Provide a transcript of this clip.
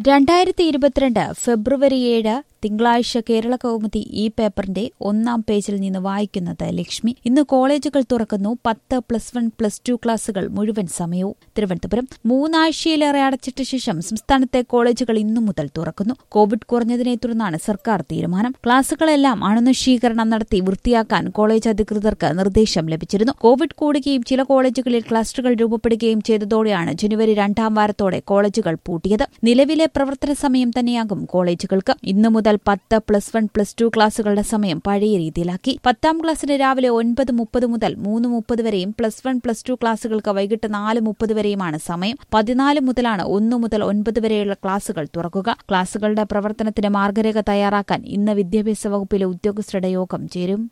രണ്ടായിരത്തി ഇരുപത്തിരണ്ട് ഫെബ്രുവരി ഏഴ് തിങ്കളാഴ്ച കേരള കൗമുദി ഈ പേപ്പറിന്റെ ഒന്നാം പേജിൽ നിന്ന് വായിക്കുന്നത് ലക്ഷ്മി ഇന്ന് കോളേജുകൾ തുറക്കുന്നു പത്ത് പ്ലസ് വൺ പ്ലസ് ടു ക്ലാസുകൾ മുഴുവൻ സമയവും തിരുവനന്തപുരം മൂന്നാഴ്ചയിലേറെ അടച്ചിട്ട ശേഷം സംസ്ഥാനത്തെ കോളേജുകൾ ഇന്നു മുതൽ തുറക്കുന്നു കോവിഡ് കുറഞ്ഞതിനെ തുടർന്നാണ് സർക്കാർ തീരുമാനം ക്ലാസുകളെല്ലാം അണുനശീകരണം നടത്തി വൃത്തിയാക്കാൻ കോളേജ് അധികൃതർക്ക് നിർദ്ദേശം ലഭിച്ചിരുന്നു കോവിഡ് കൂടുകയും ചില കോളേജുകളിൽ ക്ലസ്റ്ററുകൾ രൂപപ്പെടുകയും ചെയ്തതോടെയാണ് ജനുവരി രണ്ടാം വാരത്തോടെ കോളേജുകൾ പൂട്ടിയത് നിലവിലെ പ്രവർത്തന സമയം തന്നെയാകും കോളേജുകൾക്ക് ഇന്നു മുതൽ പത്ത് പ്ലസ് വൺ പ്ലസ് ടു ക്ലാസുകളുടെ സമയം പഴയ രീതിയിലാക്കി പത്താം ക്ലാസ്സിന് രാവിലെ ഒൻപത് മുപ്പത് മുതൽ മൂന്ന് മുപ്പത് വരെയും പ്ലസ് വൺ പ്ലസ് ടു ക്ലാസുകൾക്ക് വൈകിട്ട് നാല് മുപ്പത് വരെയുമാണ് സമയം പതിനാല് മുതലാണ് ഒന്നു മുതൽ ഒൻപത് വരെയുള്ള ക്ലാസുകൾ തുറക്കുക ക്ലാസുകളുടെ പ്രവർത്തനത്തിന് മാർഗരേഖ തയ്യാറാക്കാൻ ഇന്ന് വിദ്യാഭ്യാസ വകുപ്പിലെ ഉദ്യോഗസ്ഥരുടെ യോഗം ചേരും